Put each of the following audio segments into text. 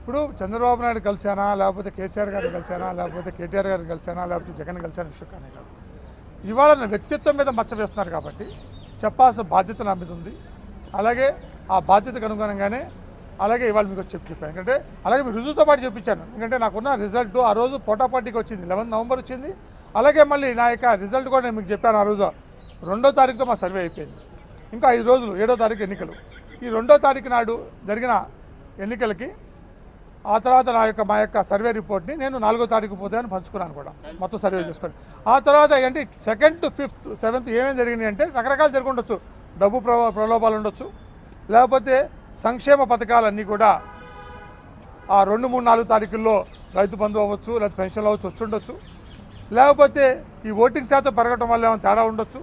ఇప్పుడు చంద్రబాబు నాయుడు కలిసానా లేకపోతే కేసీఆర్ గారిని కలిసానా లేకపోతే కేటీఆర్ గారిని కలిసానా లేకపోతే జగన్ కలిసానా విషయం కానీ కాదు ఇవాళ నా వ్యక్తిత్వం మీద మచ్చ వేస్తున్నారు కాబట్టి చెప్పాల్సిన బాధ్యత నా మీద ఉంది అలాగే ఆ బాధ్యతకు అనుగుణంగానే అలాగే ఇవాళ మీకు చెప్పి చెప్పాను ఎందుకంటే అలాగే మీ రుజువుతో పాటు చెప్పించాను ఎందుకంటే నాకున్న రిజల్ట్ ఆ రోజు పోటాపాటికి వచ్చింది లెవెన్ నవంబర్ వచ్చింది అలాగే మళ్ళీ నా యొక్క రిజల్ట్ కూడా నేను మీకు చెప్పాను ఆ రోజు రెండో తారీఖుతో మా సర్వే అయిపోయింది ఇంకా ఐదు రోజులు ఏడో తారీఖు ఎన్నికలు ఈ రెండో తారీఖు నాడు జరిగిన ఎన్నికలకి ఆ తర్వాత నా యొక్క మా యొక్క సర్వే రిపోర్ట్ని నేను నాలుగో తారీఖు పోతే అని పంచుకున్నాను కూడా మొత్తం సర్వే చేసుకొని ఆ తర్వాత ఏంటి సెకండ్ టు ఫిఫ్త్ సెవెంత్ ఏమేమి జరిగినాయి అంటే రకరకాలు జరిగి ఉండొచ్చు డబ్బు ప్రలో ప్రలోభాలు ఉండొచ్చు లేకపోతే సంక్షేమ పథకాలన్నీ కూడా ఆ రెండు మూడు నాలుగు తారీఖుల్లో రైతు బంధు అవ్వచ్చు లేదా పెన్షన్లు అవ్వచ్చు వచ్చి ఉండొచ్చు లేకపోతే ఈ ఓటింగ్ శాతం పెరగటం వల్ల ఏమైనా తేడా ఉండొచ్చు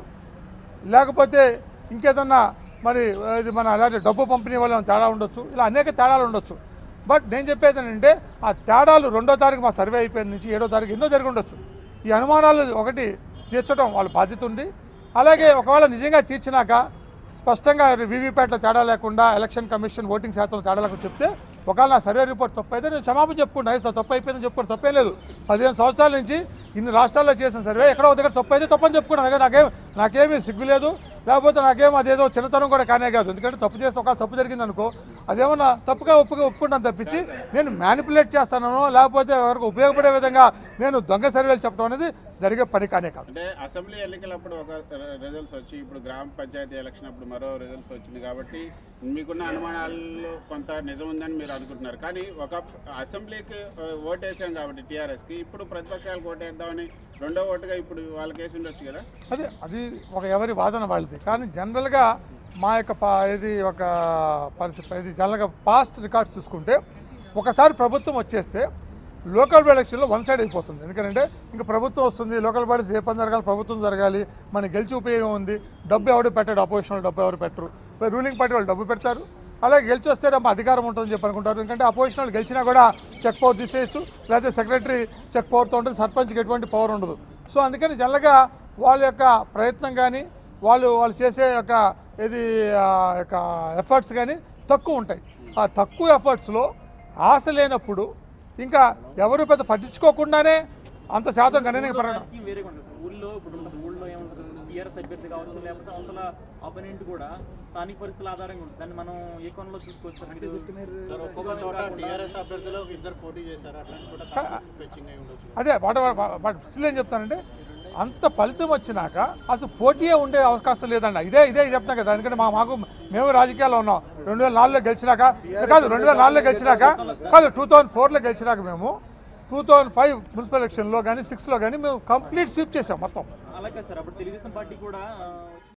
లేకపోతే ఇంకేదన్నా మరి ఇది మన అలాంటి డబ్బు పంపిణీ వల్ల ఏమైనా తేడా ఉండొచ్చు ఇలా అనేక తేడాలు ఉండొచ్చు బట్ నేను చెప్పేది ఏంటంటే ఆ తేడాలు రెండో తారీఖు మా సర్వే అయిపోయిన నుంచి ఏడో తారీఖు ఎన్నో జరిగి ఉండొచ్చు ఈ అనుమానాలు ఒకటి తీర్చడం వాళ్ళ బాధ్యత ఉంది అలాగే ఒకవేళ నిజంగా తీర్చినాక స్పష్టంగా వీవీప్యాట్లో తేడా లేకుండా ఎలక్షన్ కమిషన్ ఓటింగ్ శాతం తేడా లేకుండా చెప్తే ఒకవేళ నా సర్వే రిపోర్ట్ తప్పు అయితే నేను క్షమాపణ చెప్పుకుంటా అయితే తప్పు అయిపోయిందని చెప్పుకోండి తప్పే లేదు పదిహేను సంవత్సరాల నుంచి ఇన్ని రాష్ట్రాల్లో చేసిన సర్వే ఎక్కడో ఒక దగ్గర తప్పు అయితే తప్పని చెప్పుకున్నాను దగ్గర నాకేం నాకేమీ సిగ్గు లేదు లేకపోతే నాకేం అదేదో చిన్నతనం కూడా కానే కాదు ఎందుకంటే తప్పు చేస్తే ఒక తప్పు జరిగింది అనుకో అదేమన్నా తప్పుగా ఒప్పుగా ఒప్పుకుంటాను తప్పించి నేను మ్యానిపులేట్ చేస్తానో లేకపోతే ఎవరికి ఉపయోగపడే విధంగా నేను దొంగ సర్వేలు చెప్పడం అనేది జరిగే పని కానే కాదు అంటే అసెంబ్లీ ఎన్నికలప్పుడు ఒక రిజల్ట్స్ వచ్చి ఇప్పుడు గ్రామ పంచాయతీ ఎలక్షన్ అప్పుడు మరో రిజల్ట్స్ వచ్చింది కాబట్టి మీకున్న అనుమానాల్లో కొంత నిజం ఉందని మీరు అనుకుంటున్నారు కానీ ఒక అసెంబ్లీకి ఆ, ఓటేసాం కాబట్టి టీఆర్ఎస్కి ఇప్పుడు ప్రతిపక్షాలకు ఓటేద్దామని రెండో ఓటుగా ఇప్పుడు వాళ్ళకి వేసి ఉండొచ్చు కదా అది అది ఒక ఎవరి వాదన వాళ్ళది కానీ జనరల్గా మా యొక్క పా ఇది ఒక పరిస్థితి ఇది జనరల్గా పాస్ట్ రికార్డ్స్ చూసుకుంటే ఒకసారి ప్రభుత్వం వచ్చేస్తే లోకల్ బాడీ ఎలక్షన్లో వన్ సైడ్ అయిపోతుంది ఎందుకంటే ఇంకా ప్రభుత్వం వస్తుంది లోకల్ బాడీస్ ఏ పని జరగాలి ప్రభుత్వం జరగాలి మనకి గెలిచి ఉపయోగం ఉంది డబ్బు ఎవడు పెట్టాడు అపోజిషన్ డబ్బు ఎవరు పెట్టరు రూలింగ్ పార్టీ వాళ్ళు డబ్బు పెడతారు అలాగే గెలిచి వస్తే మా అధికారం ఉంటుందని చెప్పి అనుకుంటారు ఎందుకంటే అపోజిషన్ వాళ్ళు గెలిచినా కూడా చెక్ పవర్ తీసేయచ్చు లేకపోతే సెక్రటరీ చెక్ పవర్తో ఉంటుంది సర్పంచ్కి ఎటువంటి పవర్ ఉండదు సో అందుకని జనరల్గా వాళ్ళ యొక్క ప్రయత్నం కానీ వాళ్ళు వాళ్ళు చేసే యొక్క ఇది ఆ యొక్క ఎఫర్ట్స్ కానీ తక్కువ ఉంటాయి ఆ తక్కువ ఎఫర్ట్స్లో ఆశ లేనప్పుడు ఇంకా ఎవరు పెద్ద పట్టించుకోకుండానే అంత శాతం గణనీయంగా ఊళ్ళో పెరగడం రాజకీయం వేరేగా ఉంటుంది సార్. ఊళ్ళో ఇప్పుడు ఉంటుంది ఊళ్ళో ఏముంటుంది టీఆర్ఎస్ అభ్యర్థి కావచ్చు లేకపోతే అవతల ఆపోనెంట్ కూడా స్థానిక పరిస్థితుల ఆధారంగా ఉంటుంది దాన్ని మనం ఏ కోణంలో చూసుకోవచ్చు సార్ మీరు సార్ ఒక్కొక్క చోట టీఆర్ఎస్ అభ్యర్థులు ఇద్దరు పోటీ చేశారు అట్లాంటి కూడా కాంగ్రెస్ ఫెచ్చింగ్ అయి ఉండొచ్చు అదే వాట వాటి స్టిల్ ఏం చెప్తానంటే అంత ఫలితం వచ్చినాక అసలు పోటీయే ఉండే అవకాశం లేదండి ఇదే ఇదే చెప్తాం కదా ఎందుకంటే మా మాకు మేము రాజకీయాల్లో ఉన్నాం రెండు వేల నాలుగులో గెలిచినాక కాదు రెండు వేల నాలుగులో గెలిచినాక కాదు టూ థౌజండ్ ఫోర్లో గెలిచినాక మేము టూ థౌజండ్ ఫైవ్ మున్సిపల్ ఎలక్షన్లో కానీ సిక్స్లో కానీ మేము కంప్లీట్ స్వీప్ చేసాం మొత్తం అలాగే సార్ అప్పుడు తెలుగుదేశం పార్టీ కూడా ఆ,